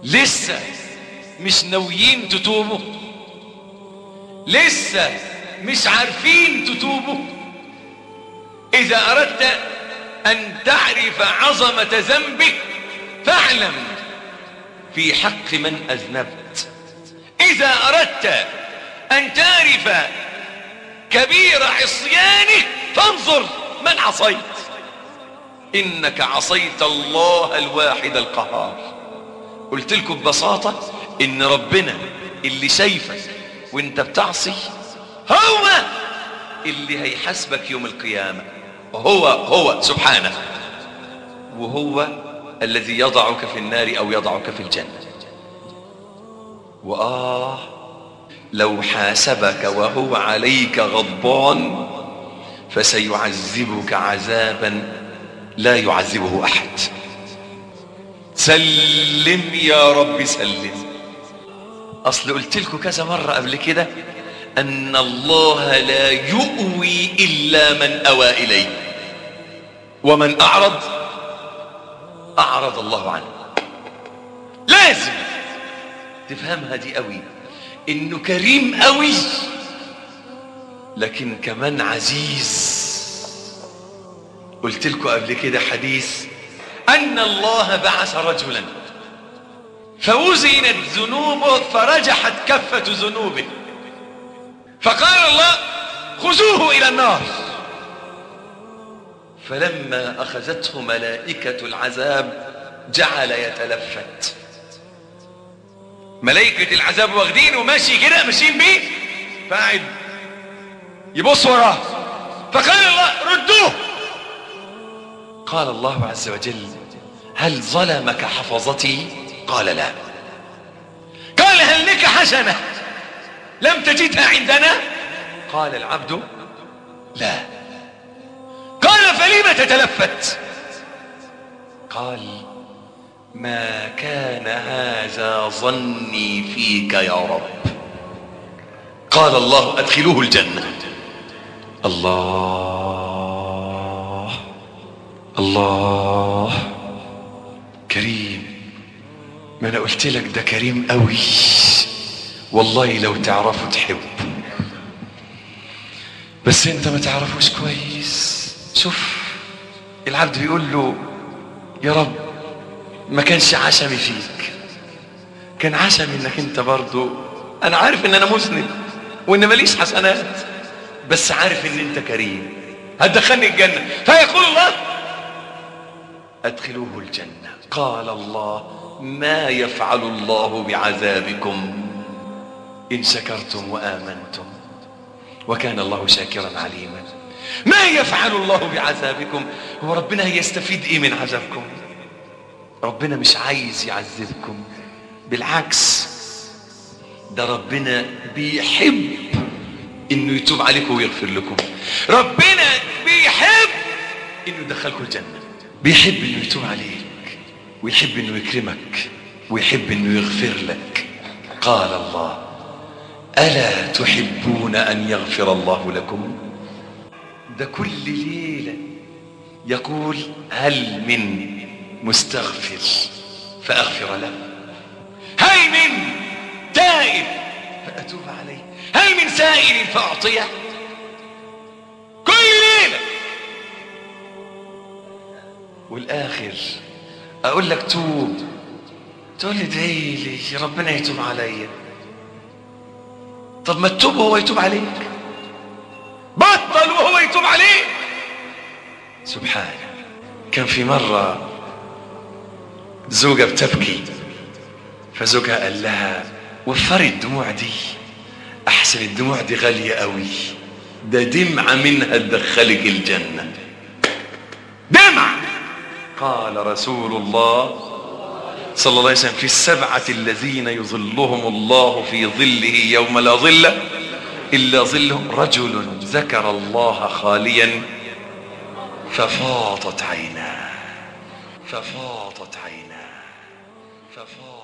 لسه مش ناويين تتوبوا لسه مش عارفين تتوبوا اذا اردت ان تعرف عظمة ذنبك فاعلم في حق من اذنبت اذا اردت ان تعرف كبير عصيانك فانظر من عصيت انك عصيت الله الواحد القهار قلت لكم ببساطة ان ربنا اللي شايفك وانت بتعصي هو اللي هيحاسبك يوم القيامة هو هو سبحانه وهو الذي يضعك في النار او يضعك في الجنة وآه لو حاسبك وهو عليك غضبان فسيعذبك عذابا لا يعذبه احد سلم يا رب سلم اصل قلت لكم كذا مرة قبل كده ان الله لا يؤوي الا من اوى اليه ومن اعرض اعرض الله عنه لازم تفهمها دي قوي انه كريم قوي لكن كمان عزيز قلت لكم قبل كده حديث ان الله بعث رجلا فوزنت ذنوبه فرجحت كفة ذنوبه فقال الله خذوه الى النار فلما اخذته ملائكة العذاب جعل يتلفت ملائكة العذاب واخدينه وماشي كده ماشيين بيه فقعد يبص وراه فقال الله ردوه قال الله عز وجل هل ظلمك حفظتي قال لا قال هل لك حسنة لم تجدها عندنا قال العبد لا قال فلم تتلفت قال ما كان هذا ظني فيك يا رب قال الله ادخلوه الجنة الله الله كريم ما انا قلت لك ده كريم قوي والله لو تعرفوا تحب بس انت ما تعرفوش كويس شوف العبد بيقول له يا رب ما كانش عشمي فيك كان عشمي انك انت برضو انا عارف ان انا مذنب وان ماليش حسنات بس عارف ان انت كريم هتدخلني الجنة فيقول الله ادخلوه الجنة قال الله ما يفعل الله بعذابكم ان شكرتم وامنتم وكان الله شاكرا عليما ما يفعل الله بعذابكم هو ربنا هيستفيد ايه من عذابكم ربنا مش عايز يعذبكم بالعكس ده ربنا بيحب انه يتوب عليكم ويغفر لكم ربنا بيحب انه يدخلكم الجنة بيحب انه يتوب عليك ويحب انه يكرمك ويحب انه يغفر لك قال الله ألا تحبون أن يغفر الله لكم ده كل ليلة يقول هل من مستغفر فأغفر له هل من تائب فأتوب عليه هل من سائل فأعطيه كل ليلة والآخر أقول لك توب تقول لي ادعي لي ربنا يتوب عليا طب ما تتوب وهو يتوب عليك بطل وهو يتوب عليك سبحانه كان في مرة زوجة بتبكي فزوجها قال لها وفري الدموع دي احسن الدموع دي غالية قوي ده دمعة منها تدخلك الجنة دمعة قال رسول الله صلى الله عليه وسلم في السبعة الذين يظلهم الله في ظله يوم لا ظل إلا ظله رجل ذكر الله خاليا ففاضت عيناه ففاضت عيناه ففاضت